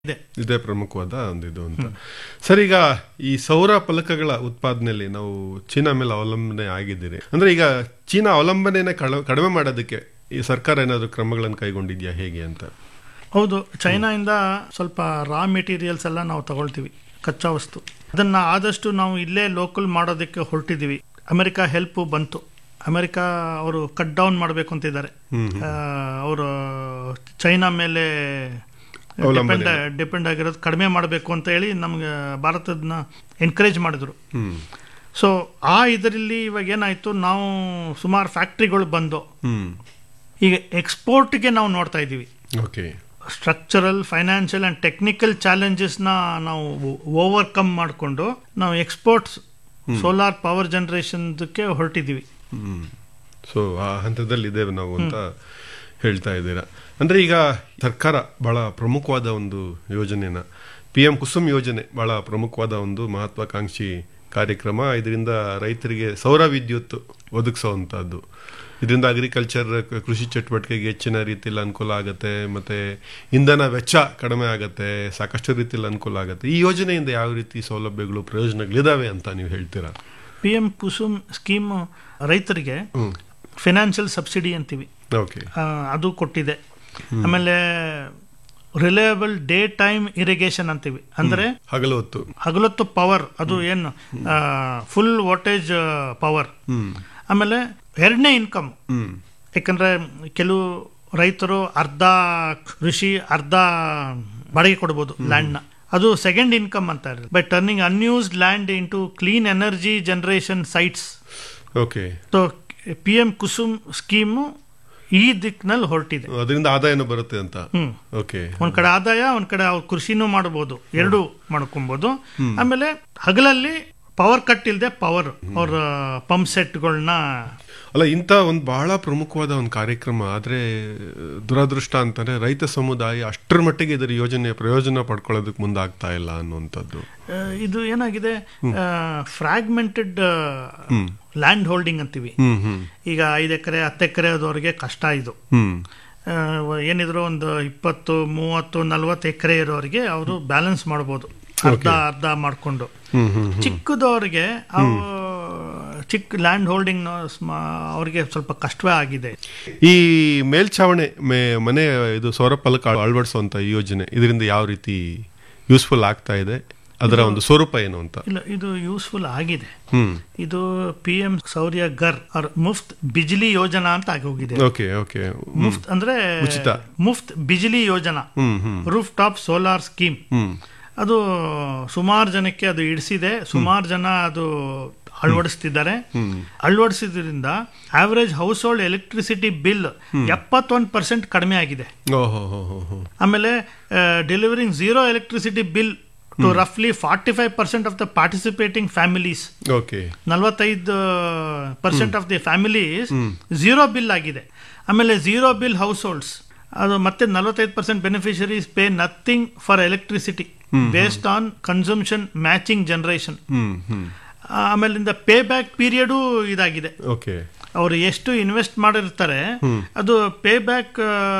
ಇದೆ ಇದೇ ಪ್ರಮುಖವಾದ ಒಂದು ಇದು ಅಂತ ಸರ್ ಈಗ ಈ ಸೌರ ಫಲಕಗಳ ಉತ್ಪಾದನೆಯಲ್ಲಿ ನಾವು ಚೀನಾ ಮೇಲೆ ಅವಲಂಬನೆ ಆಗಿದ್ದೀರಿ ಅಂದ್ರೆ ಈಗ ಚೀನಾ ಅವಲಂಬನೆನ ಕಳ- ಕಡಿಮೆ ಮಾಡೋದಕ್ಕೆ ಈ ಸರ್ಕಾರ ಏನಾದರೂ ಕ್ರಮಗಳನ್ನು ಕೈಗೊಂಡಿದ್ಯಾ ಹೇಗೆ ಅಂತ ಹೌದು ಚೈನಾಯಿಂದ ಸ್ವಲ್ಪ ರಾ ಮೆಟೀರಿಯಲ್ಸ್ ಎಲ್ಲ ನಾವು ತಗೊಳ್ತೀವಿ ಕಚ್ಚಾ ವಸ್ತು ಅದನ್ನ ಆದಷ್ಟು ನಾವು ಇಲ್ಲೇ ಲೋಕಲ್ ಮಾಡೋದಕ್ಕೆ ಹೊರಟಿದ್ದೀವಿ ಅಮೆರಿಕ ಹೆಲ್ಪ್ ಬಂತು ಅಮೆರಿಕ ಅವರು ಕಟ್ ಡೌನ್ ಮಾಡಬೇಕು ಅಂತಿದ್ದಾರೆ ಅವರು ಚೈನಾ ಮೇಲೆ ಡಿಪೆಂಡ್ ಡಿಪೆಂಡ್ ಆಗಿರೋದು ಕಡಿಮೆ ಮಾಡಬೇಕು ಅಂತ ಹೇಳಿ ನಮ್ಗೆ ಭಾರತದನ್ನ ಎನ್ಕರೇಜ್ ಮಾಡಿದ್ರು ಹ್ಮ್ ಸೊ ಆ ಇದರಲ್ಲಿ ಇವಾಗ ಏನಾಯ್ತು ನಾವು ಸುಮಾರು ಫ್ಯಾಕ್ಟ್ರಿಗಳು ಬಂದು ಹ್ಮ್ ಈಗ ಎಕ್ಸ್ಪೋರ್ಟ್ಗೆ ನಾವು ನೋಡ್ತಾ ಇದ್ದೀವಿ okay structural financial and technical ಚಾಲೆಂಜಸ್ನ ನಾವು ಓವರ್ಕಮ್ ಮಾಡಿಕೊಂಡು ನಾವು ಎಕ್ಸ್ಪೋರ್ಟ್ಸ್ ಸೋಲಾರ್ ಪವರ್ ಜನರೇಷನ್ಗೆ ಹೊರಟಿದ್ದೀವಿ ಹ್ಮ್ ಸೊ ಆ ಹಂತದಲ್ಲಿ ಇದ್ದೇವೆ ನಾವು ಅಂತ ಹೇಳ್ತಾ ಇದ್ದೀರಾ ಅಂದ್ರೆ ಈಗ ಸರ್ಕಾರ ಬಹಳ ಪ್ರಮುಖವಾದ ಒಂದು ಯೋಜನೆನ ಪಿ ಎಂ ಕುಸುಮ್ ಯೋಜನೆ ಬಹಳ ಪ್ರಮುಖವಾದ ಒಂದು ಮಹತ್ವಾಕಾಂಕ್ಷಿ ಕಾರ್ಯಕ್ರಮ ಇದರಿಂದ ರೈತರಿಗೆ ಸೌರ ವಿದ್ಯುತ್ ಒದಗಿಸುವಂತಹದ್ದು ಇದರಿಂದ ಅಗ್ರಿಕಲ್ಚರ್ ಕೃಷಿ ಚಟುವಟಿಕೆಗೆ ಹೆಚ್ಚಿನ ರೀತಿಯಲ್ಲಿ ಅನುಕೂಲ ಆಗುತ್ತೆ ಮತ್ತೆ ಇಂಧನ ವೆಚ್ಚ ಕಡಿಮೆ ಆಗುತ್ತೆ ಸಾಕಷ್ಟು ರೀತಿಯಲ್ಲಿ ಅನುಕೂಲ ಆಗುತ್ತೆ ಈ ಯೋಜನೆಯಿಂದ ಯಾವ ರೀತಿ ಸೌಲಭ್ಯಗಳು ಪ್ರಯೋಜನಗಳಿದಾವೆ ಅಂತ ನೀವು ಹೇಳ್ತೀರಾ ಪಿ ಎಂ ಕುಸುಮ್ ಸ್ಕೀಮ್ ರೈತರಿಗೆ ಹ್ಮ್ ಫಿನಾನ್ಷಿಯಲ್ ಸಬ್ಸಿಡಿ ಅಂತೀವಿ ಓಕೆ ಆ, ಅದು ಕೊಟ್ಟಿದೆ ಆಮೇಲೆ ರಿಲಯಬಲ್ ಡೇ ಟೈಮ್ ಇರಿಗೇಷನ್ ಅಂತೀವಿ ಅಂದರೆ ಹಗಲು ಹೊತ್ತು ಹಗಲೊತ್ತು ಪವರ್ ಅದು ಏನು ಫುಲ್ ವಾಟೇಜ್ ಪವರ್ ಹ್ಮ್ ಆಮೇಲೆ ಎರಡನೇ ಇನ್ಕಮ್ ಹ್ಮ್ ಯಾಕಂದ್ರೆ ಕೆಲವು ರೈತರು ಅರ್ಧ ಕೃಷಿ ಅರ್ಧ ಬಾಡಿಗೆ ಕೊಡ್ಬೋದು ಲ್ಯಾಂಡ್ನ ಅದು ಸೆಕೆಂಡ್ ಇನ್ಕಮ್ ಅಂತ by turning unused land into clean energy generation sites okay so P M Kusum scheme ಈ ದಿಕ್ಕಿನಲ್ಲಿ ಹೊರಟಿದೆ ಅದರಿಂದ ಆದಾಯನೂ ಬರುತ್ತೆ ಅಂತ ಹ್ಮ್ ಓಕೆ ಒಂದ್ ಕಡೆ ಆದಾಯ ಒಂದ್ ಕಡೆ ಅವ್ರು ಕೃಷಿನೂ ಮಾಡ್ಬೋದು ಎರಡು ಮಾಡ್ಕೊಬೋದು ಆಮೇಲೆ ಹಗಲಲ್ಲಿ ಪವರ್ ಕಟ್ ಇಲ್ಲದೆ ಪವರ್ ಅವ್ರ ಪಂಪ್ ಸೆಟ್ಗಳನ್ನ ಅಲ್ಲ ಇಂಥ ಒಂದು ಬಹಳ ಪ್ರಮುಖವಾದ ಒಂದು ಕಾರ್ಯಕ್ರಮ ಆದ್ರೆ ದುರದೃಷ್ಟ ಅಂತಾನೆ ರೈತ ಸಮುದಾಯ ಅಷ್ಟರ ಮಟ್ಟಿಗೆ ಇದರ ಯೋಜನೆಯ ಪ್ರಯೋಜನ ಪಡ್ಕೊಳ್ಳೋದಕ್ಕೆ ಮುಂದಾಗ್ತಾ ಇಲ್ಲ ಅನ್ನುವಂಥದ್ದು ಆ, ಇದು ಏನಾಗಿದೆ ಫ್ರಾಗ್ಮೆಂಟೆಡ್ ಲ್ಯಾಂಡ್ ಹೋಲ್ಡಿಂಗ್ ಅಂತೀವಿ ಹ್ಮ್ ಹ್ಮ್ ಈಗ ಐದು ಎಕರೆ ಹತ್ತು ಎಕರೆ ಆದವ್ರಿಗೆ ಕಷ್ಟ ಇದು ಹ್ಮ್ ಆ, ಏನಿದ್ರು ಒಂದು ಇಪ್ಪತ್ತು ಮೂವತ್ತು ನಲ್ವತ್ತು ಎಕರೆ ಇರೋರಿಗೆ ಅವರು ಬ್ಯಾಲೆನ್ಸ್ ಮಾಡ್ಬೋದು ಅರ್ಧ ಅರ್ಧ ಮಾಡಿಕೊಂಡು ಹ್ಮ್ ಹ್ಮ್ ಚಿಕ್ಕದವ್ರಿಗೆ ಅವು ಚಿಕ್ಕ ಲ್ಯಾಂಡ್ ಹೋಲ್ಡಿಂಗ್ ಅವ್ರಿಗೆ ಸ್ವಲ್ಪ ಕಷ್ಟವೇ ಆಗಿದೆ ಈ ಮೇಲ್ಛಾವಣಿ ಮೇ- ಮನೆ ಇದು ಸೌರ ಫಲಕ ಅಳವಡಿಸುವಂತ ಈ ಯೋಜನೆ ಇದರಿಂದ ಯಾವ ರೀತಿ ಯೂಸ್ಫುಲ್ ಆಗ್ತಾ ಇದೆ ಅದರ ಒಂದು ಸ್ವರೂಪ ಏನು ಅಂತ ಇಲ್ಲ ಇದು ಯೂಸ್ಫುಲ್ ಆಗಿದೆ ಹ್ಮ್ ಇದು P M Surya Ghar Muft Bijli Yojana ಅಂತ ಆಗಿ ಹೋಗಿದೆ ಓಕೆ ಓಕೆ ಮುಫ್ತ್ ಅಂದ್ರೆ ಉಚಿತ. Muft Bijli Yojana hmm hmm rooftop solar scheme hmm ಅದು ಸುಮಾರು ಜನಕ್ಕೆ ಅದು ಇಡಿಸಿದೆ ಸುಮಾರು ಜನ ಅದು ಅಳವಡಿಸ್ತಿದ್ದಾರೆ ಅಳವಡಿಸಿದ್ರಿಂದ average household electricity bill ಎಪ್ಪತ್ತೊಂದು ಪರ್ಸೆಂಟ್ ಕಡಿಮೆ ಆಗಿದೆ ಓಹೋ ಹೋ ಹೋ ಹೋ ಆಮೇಲೆ delivering zero electricity bill to ರಫ್ಲಿ forty five percent of the participating families okay ನಲವತ್ತೈದು percent of the families zero bill ಆಗಿದೆ ಆಮೇಲೆ ಝೀರೋ ಬಿಲ್ ಹೌಸ್ ಹೋಲ್ಡ್ಸ್ ಅದು ಮತ್ತೆ ನಲವತ್ತೈದು percent beneficiaries pay nothing for electricity based on consumption matching generation hmm hmm ಆಮೇಲಿಂದ pay back period ಇದಾಗಿದೆ okay ಅವರು ಎಷ್ಟು ಇನ್ವೆಸ್ಟ್ ಮಾಡಿರ್ತಾರೆ ಅದು ಪೇ ಬ್ಯಾಕ್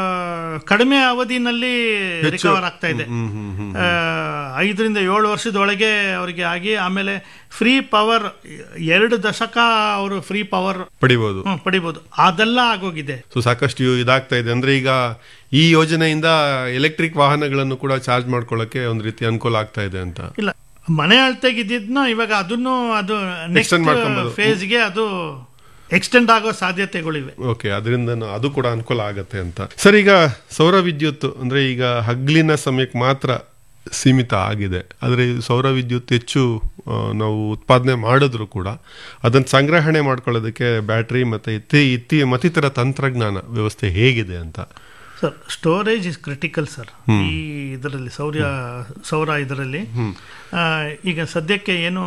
ಕಡಿಮೆ ಅವಧಿನಲ್ಲಿ ರಿಕವರ್ ಆಗ್ತಾ ಇದೆ ಹ್ಮ್ ಹ್ಮ್ ಹ್ಮ್ ಆ, ಐದರಿಂದ ಏಳು ವರ್ಷದೊಳಗೆ ಅವರಿಗೆ ಆಗಿ ಆಮೇಲೆ ಫ್ರೀ ಪವರ್ ಎರಡು ದಶಕ ಅವರು ಫ್ರೀ ಪವರ್ ಪಡಿಬೋದು ಪಡಿಬೋದು ಅದೆಲ್ಲ ಆಗೋಗಿದೆ ಸೊ ಸಾಕಷ್ಟು ಇವು ಇದಾಗ್ತಾ ಇದೆ ಅಂದ್ರೆ ಈಗ ಈ ಯೋಜನೆಯಿಂದ ಎಲೆಕ್ಟ್ರಿಕ್ ವಾಹನಗಳನ್ನು ಕೂಡ ಚಾರ್ಜ್ ಮಾಡ್ಕೊಳ್ಳಕ್ಕೆ ಒಂದು ರೀತಿ ಅನುಕೂಲ ಆಗ್ತಾ ಇದೆ ಅಂತ ಇಲ್ಲ ಮನೆ ಅಳತೆಗಿದ್ದಿದ್ನ ಇವಾಗ ಅದನ್ನು ಅದು ನೆಕ್ಸ್ಟ್ Extend ಮಾಡ್ಕೊಂಬೋದು. ಫೇಸ್ಗೆ ಅದು ಎಕ್ಸ್ಟೆಂಡ್ ಆಗೋ ಸಾಧ್ಯತೆಗಳಿವೆ ಓಕೆ ಅದರಿಂದ ಅದು ಕೂಡ ಅನುಕೂಲ ಆಗತ್ತೆ ಅಂತ ಸರ್ ಈಗ ಸೌರ ವಿದ್ಯುತ್ ಅಂದ್ರೆ ಈಗ ಹಗ್ಲಿನ ಸಮಯಕ್ಕೆ ಮಾತ್ರ ಸೀಮಿತ ಆಗಿದೆ ಆದರೆ ಈ ಸೌರ ವಿದ್ಯುತ್ ಹೆಚ್ಚು ಆ, ನಾವು ಉತ್ಪಾದನೆ ಮಾಡಿದ್ರು ಕೂಡ ಅದನ್ನು ಸಂಗ್ರಹಣೆ ಮಾಡ್ಕೊಳ್ಳೋದಕ್ಕೆ ಬ್ಯಾಟ್ರಿ ಮತ್ತೆ ಇತ್ತಿ ಇತ್ತಿ ಮತ್ತಿತರ ತಂತ್ರಜ್ಞಾನ ವ್ಯವಸ್ಥೆ ಹೇಗಿದೆ ಅಂತ sir storage is critical sir ಈ ಇದರಲ್ಲಿ ಸೌರ್ಯ ಸೌರ ಇದರಲ್ಲಿ ಆ, ಈಗ ಸದ್ಯಕ್ಕೆ ಏನು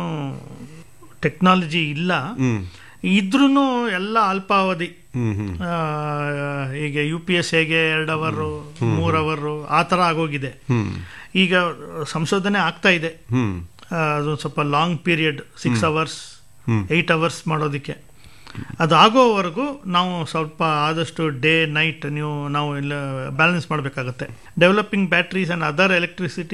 ಟೆಕ್ನಾಲಜಿ ಇಲ್ಲ ಹ್ಮ್ ಇದ್ರೂ ಎಲ್ಲ ಅಲ್ಪಾವಧಿ ಹ್ಮ್ ಹ್ಮ್ ಆ, ಈಗ ಯು ಪಿ ಎಸ್ ಹೇಗೆ ಎರಡು ಅವರು ಮೂರು ಅವರು ಆ ಥರ ಆಗೋಗಿದೆ ಹ್ಮ್ ಈಗ ಸಂಶೋಧನೆ ಆಗ್ತಾ ಇದೆ ಹ್ಮ್ ಆ, ಅದು ಸ್ವಲ್ಪ long period six hours hmm. Eight hours ಮಾಡೋದಕ್ಕೆ ಅದು ಆಗೋವರೆಗೂ ನಾವು ಸ್ವಲ್ಪ ಆದಷ್ಟು ಡೇ ನೈಟ್ ನೀವು ನಾವು ಇಲ್ಲ ಬ್ಯಾಲೆನ್ಸ್ ಮಾಡಬೇಕಾಗತ್ತೆ developing batteries and other electricity